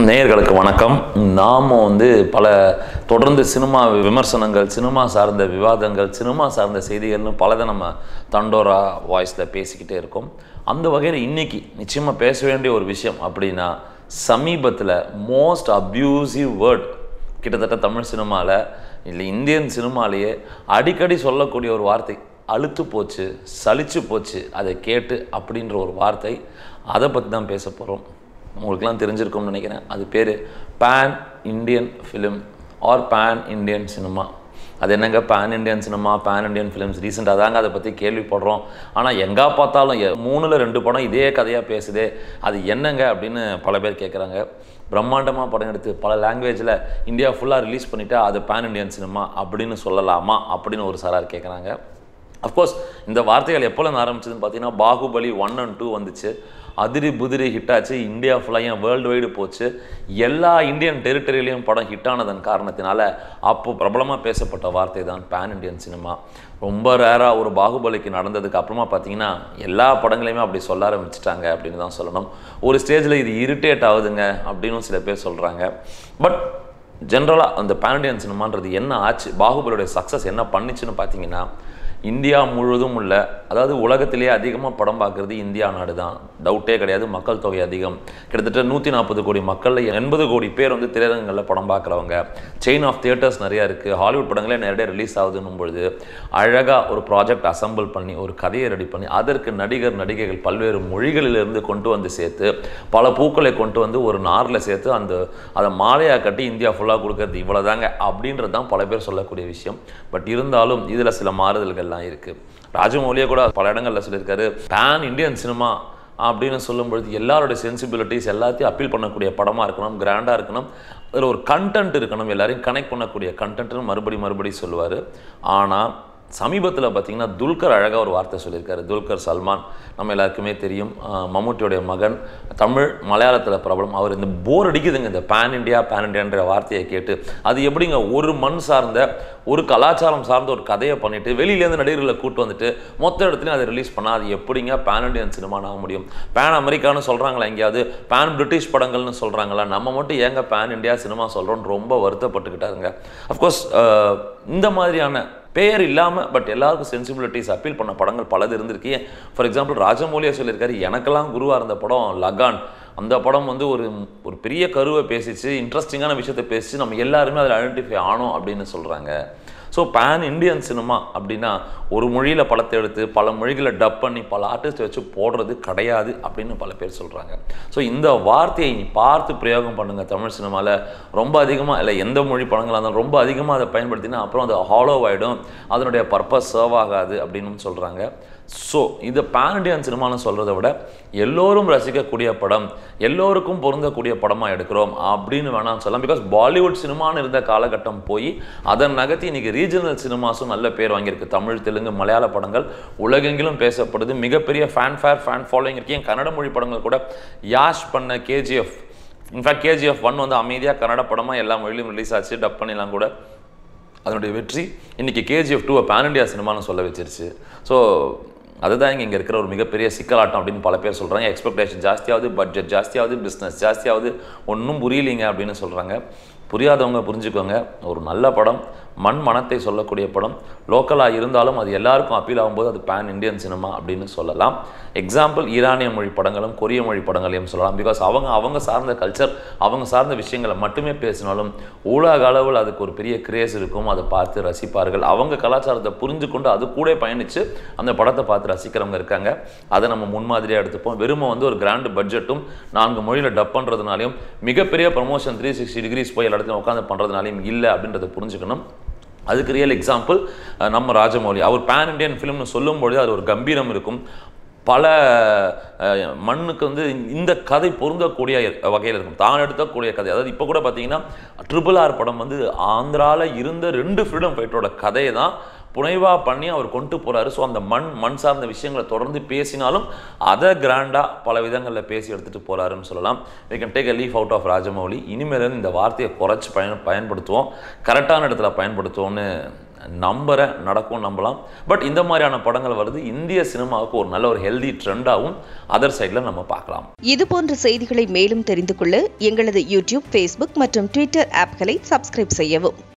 நேயர்களுக்கு வணக்கம் நாம் வந்து பல தொடர்ந்து சினிமா விமர்சனங்கள் சினிமா சார்ந்த விவாதங்கள் சினிமா சார்ந்த செய்திகள்னு பலதை நம்ம தண்டோரா வாய்ஸில் பேசிக்கிட்டே இருக்கோம் அந்த வகையில் இன்னைக்கு நிச்சயமாக பேச வேண்டிய ஒரு விஷயம் அப்படின்னா சமீபத்தில் மோஸ்ட் அப்யூசிவ் வேர்ட் கிட்டத்தட்ட தமிழ் சினிமாவில் இல்லை இந்தியன் சினிமாலேயே அடிக்கடி சொல்லக்கூடிய ஒரு வார்த்தை அழுத்து போச்சு சலிச்சு போச்சு அதை கேட்டு அப்படின்ற ஒரு வார்த்தை அதை பற்றி தான் பேச போகிறோம் உங்களுக்குலாம் தெரிஞ்சிருக்கும்னு நினைக்கிறேன் அது பேர் pan Indian film or pan Indian cinema அது என்னங்க pan Indian cinema pan Indian films ரீசெண்டாக தாங்க அதை பற்றி கேள்விப்படுறோம் ஆனால் எங்கே பார்த்தாலும் எ- மூணுல ரெண்டு படம் இதே கதையாக பேசுதே அது என்னங்க அப்படின்னு பல பேர் கேட்குறாங்க பிரம்மாண்டமாக படம் எடுத்து பல லாங்குவேஜில் இந்தியா ஃபுல்லாக ரிலீஸ் பண்ணிட்டா அது பேன் இந்தியன் சினிமா அப்படின்னு சொல்லலாமா அப்படின்னு ஒரு சாரார் கேட்குறாங்க அஃப்கோர்ஸ் இந்த வார்த்தைகள் எப்போலேருந்து ஆரம்பிச்சதுன்னு பார்த்தீங்கன்னா பாகுபலி ஒன் அண்ட் டூ வந்துச்சு அதிரி புதிரி ஹிட் ஆச்சு இந்தியா ஃபுல்லாக ஏன் வேர்ல்டு வைடு போச்சு எல்லா இந்தியன் டெரிட்டரியிலையும் படம் ஹிட் ஆனதன் காரணத்தினால அப்போ பிரபலமாக பேசப்பட்ட வார்த்தை தான் பேன் இந்தியன் சினிமா ரொம்ப ரேராக ஒரு பாகுபலிக்கு நடந்ததுக்கு அப்புறமா பார்த்தீங்கன்னா எல்லா படங்களையுமே அப்படி சொல்ல ஆரம்பிச்சிட்டாங்க அப்படின்னு தான் சொல்லணும் ஒரு ஸ்டேஜில் இது இரிட்டேட் ஆகுதுங்க அப்படின்னு சில பேர் சொல்கிறாங்க பட் ஜென்ரலாக அந்த பேன் இண்டியன் சினிமான்றது என்ன ஆச்சு பாகுபலியோட சக்ஸஸ் என்ன பண்ணுச்சுன்னு பார்த்தீங்கன்னா இந்தியா முழுவதும் உள்ள அதாவது உலகத்திலேயே அதிகமாக படம் பார்க்குறது இந்தியா நாடு தான் டவுட்டே கிடையாது மக்கள் தொகை அதிகம் கிட்டத்தட்ட நூற்றி நாற்பது கோடி மக்களில் எண்பது கோடி பேர் வந்து திரையரங்களில் படம் பார்க்குறவங்க செயின் ஆஃப் தியேட்டர்ஸ் நிறையா இருக்குது ஹாலிவுட் படங்களே நேரடியாக ரிலீஸ் ஆகுதுன்னும் பொழுது அழகாக ஒரு ப்ராஜெக்ட் அசம்பிள் பண்ணி ஒரு கதையை ரெடி பண்ணி அதற்கு நடிகர் நடிகைகள் பல்வேறு மொழிகளிலிருந்து கொண்டு வந்து சேர்த்து பல பூக்களை கொண்டு வந்து ஒரு நாரில் சேர்த்து அந்த அதை மாலையாக கட்டி இந்தியா ஃபுல்லாக கொடுக்கறது இவ்வளோதாங்க அப்படின்றது தான் பல பேர் சொல்லக்கூடிய விஷயம் பட் இருந்தாலும் இதில் சில மாறுதல்கள்லாம் இருக்குது ராஜமௌலியே கூட பல இடங்களில் சொல்லியிருக்காரு பேன் இந்தியன் சினிமா அப்படின்னு சொல்லும்பொழுது எல்லாரோட சென்சிபிலிட்டிஸ் எல்லாத்தையும் அப்பீல் பண்ணக்கூடிய படமாக இருக்கணும் கிராண்டாக இருக்கணும் அதில் ஒரு கண்டென்ட் இருக்கணும் எல்லாரையும் கனெக்ட் பண்ணக்கூடிய கண்டென்ட்னு மறுபடி மறுபடி சொல்லுவார் ஆனால் சமீபத்தில் பார்த்தீங்கன்னா துல்கர் அழகாக ஒரு வார்த்தை சொல்லியிருக்காரு துல்கர் சல்மான் நம்ம எல்லாருக்குமே தெரியும் ஆஹ் மம்முட்டியோடைய மகன் தமிழ் மலையாளத்தில் பிரபலம் அவர் இந்த போர் அடிக்குதுங்க இந்த பேன் இண்டியா பேன் இண்டியான்ற வார்த்தையை கேட்டு அது எப்படிங்க ஒரு மண் சார்ந்த ஒரு கலாச்சாரம் சார்ந்த ஒரு கதையை பண்ணிட்டு வெளியிலேருந்து நடிகர்களை கூட்டு வந்துட்டு மொத்த இடத்துலையும் அதை ரிலீஸ் பண்ணால் அது எப்படிங்க பேன் இண்டியன் சினிமான்னு ஆக முடியும் பேன் அமெரிக்கான்னு சொல்கிறாங்களா எங்கேயாவது பேன் பிரிட்டிஷ் படங்கள்னு சொல்கிறாங்களா நம்ம மட்டும் ஏங்க பேன் இண்டியா சினிமா சொல்கிறோன்னு ரொம்ப வருத்தப்பட்டுக்கிட்டாருங்க அஃப்கோர்ஸ் இந்த மாதிரியான பேர் இல்லாமல் பட் எல்லாருக்கும் சென்சிபிலிட்டிஸ் அப்பீல் பண்ண படங்கள் பலது இருந்திருக்கு ஃபார் எக்ஸாம்பிள் ராஜமௌலியா சொல்லியிருக்காரு எனக்கெல்லாம் குருவாக இருந்த படம் லகான் அந்த படம் வந்து ஒரு ஒரு பெரிய கருவை பேசிச்சு இன்ட்ரெஸ்டிங்கான விஷயத்தை பேசிச்சு நம்ம எல்லாருமே அதில் ஐடென்டிஃபை ஆனோம் அப்படின்னு சொல்கிறாங்க ஸோ பேன் இந்தியன் சினிமா அப்படின்னா ஒரு மொழியில் படத்தை எடுத்து பல மொழிகளை டப் பண்ணி பல ஆர்டிஸ்ட் வச்சு போடுறது கிடையாது அப்படின்னு பல பேர் சொல்கிறாங்க ஸோ இந்த வார்த்தையை நீ பார்த்து பிரயோகம் பண்ணுங்கள் தமிழ் சினிமாவில் ரொம்ப அதிகமாக இல்லை எந்த மொழி படங்களாக இருந்தாலும் ரொம்ப அதிகமாக அதை பயன்படுத்தினா அப்புறம் அது ஹாலோ ஆகிடும் அதனுடைய பர்பஸ் சர்வ் ஆகாது அப்படின்னு சொல்கிறாங்க ஸோ இது பேன் இண்டியன் சினிமான்னு சொல்கிறத விட எல்லோரும் ரசிக்கக்கூடிய படம் எல்லோருக்கும் பொருந்தக்கூடிய படமாக எடுக்கிறோம் அப்படின்னு வேணாம் சொல்லலாம் பிகாஸ் பாலிவுட் சினிமான்னு இருந்த காலகட்டம் போய் அதன் நகர்த்தி இன்னைக்கு ரீஜனல் சினிமாஸும் நல்ல பேர் வாங்கியிருக்கு தமிழ் தெலுங்கு மலையாள படங்கள் உலகெங்கிலும் பேசப்படுது மிகப்பெரிய ஃபேன் ஃபேர் ஃபேன் ஃபாலோயிங் இருக்கு ஏன் கன்னட மொழி படங்கள் கூட யாஷ் பண்ண கேஜிஎஃப் இன்ஃபேக்ட் கேஜிஎஃப் ஒன் வந்து அமைதியாக கன்னட படமாக எல்லா மொழியிலும் ரிலீஸ் ஆச்சு டப் பண்ணிலாம் கூட அதனுடைய வெற்றி இன்னைக்கு கேஜிஎஃப் டூ பேன் இண்டியா சினிமான்னு சொல்ல வச்சிருச்சு ஸோ அதுதான் இங்கே இங்கே இருக்கிற ஒரு மிகப்பெரிய சிக்கலாட்டம் அப்படின்னு பல பேர் சொல்கிறாங்க எக்ஸ்பெக்டேஷன் ஜாஸ்தியாகுது பட்ஜெட் ஜாஸ்தியாகுது பிஸ்னஸ் ஜாஸ்தியாகுது ஒன்றும் புரியலைங்க அப்படின்னு சொல்கிறாங்க புரியாதவங்க புரிஞ்சுக்கோங்க ஒரு நல்ல படம் மண் மனத்தை சொல்லக்கூடிய படம் லோக்கலாக இருந்தாலும் அது எல்லாருக்கும் அப்பீல் ஆகும்போது அது பேன் இந்தியன் சினிமா அப்படின்னு சொல்லலாம் எக்ஸாம்பிள் ஈரானிய மொழி படங்களும் கொரிய மொழி படங்களையும் சொல்லலாம் பிகாஸ் அவங்க அவங்க சார்ந்த கல்ச்சர் அவங்க சார்ந்த விஷயங்களை மட்டுமே பேசினாலும் உலக அளவில் அதுக்கு ஒரு பெரிய கிரேஸ் இருக்கும் அதை பார்த்து ரசிப்பார்கள் அவங்க கலாச்சாரத்தை புரிஞ்சு கொண்டு அது கூட பயணித்து அந்த படத்தை பார்த்து ரசிக்கிறவங்க இருக்காங்க அதை நம்ம முன்மாதிரியாக எடுத்துப்போம் வெறுமை வந்து ஒரு கிராண்ட் பட்ஜெட்டும் நான்கு மொழியில் டப் பண்ணுறதுனாலையும் மிகப்பெரிய ப்ரமோஷன் த்ரீ சிக்ஸ்டி டிகிரிஸ் போய் எல்லா இடத்துலையும் உட்காந்து பண்ணுறதுனாலையும் இல்லை அப்படின்றத புரிஞ்சுக்கணும் அதுக்கு ரியல் எக்ஸாம்பிள் நம்ம ராஜமௌலி அவர் பேன் இண்டியன் ஃபிலிம்னு சொல்லும்பொழுது அது ஒரு கம்பீரம் இருக்கும் பல அஹ், மண்ணுக்கு வந்து இந்த கதை பொருந்தக்கூடிய வகையில் இருக்கும் தான் எடுத்தக்கூடிய கதை அதாவது இப்போ கூட பார்த்தீங்கன்னா ட்ரிபிள் ஆர் படம் வந்து ஆந்திராவில் இருந்த ரெண்டு ஃப்ரீடம் ஃபைட்டரோட கதையை தான் புனைவாக பண்ணி அவர் கொண்டு போகிறாரு ஸோ அந்த மண் மண் சார்ந்த விஷயங்களை தொடர்ந்து பேசினாலும் அதை கிராண்டாக பல விதங்களில் பேசி எடுத்துகிட்டு போகிறாருன்னு சொல்லலாம் we can take a leaf out of Rajamouli இனிமேல் இந்த வார்த்தையை குறைச்சி பயன் பயன்படுத்துவோம் கரெக்டான இடத்துல பயன்படுத்துவோம்னு நம்புகிறேன் நடக்கும் நம்பலாம் பட் இந்த மாதிரியான படங்கள் வருது இந்திய சினிமாவுக்கு ஒரு நல்ல ஒரு ஹெல்தி ட்ரெண்டாகவும் அதர் சைடில் நம்ம பார்க்கலாம் இது போன்ற செய்திகளை மேலும் தெரிந்து கொள்ள எங்களது யூடியூப் ஃபேஸ்புக் மற்றும் ட்விட்டர் ஆப்களை சப்ஸ்கிரைப் செய்யவும்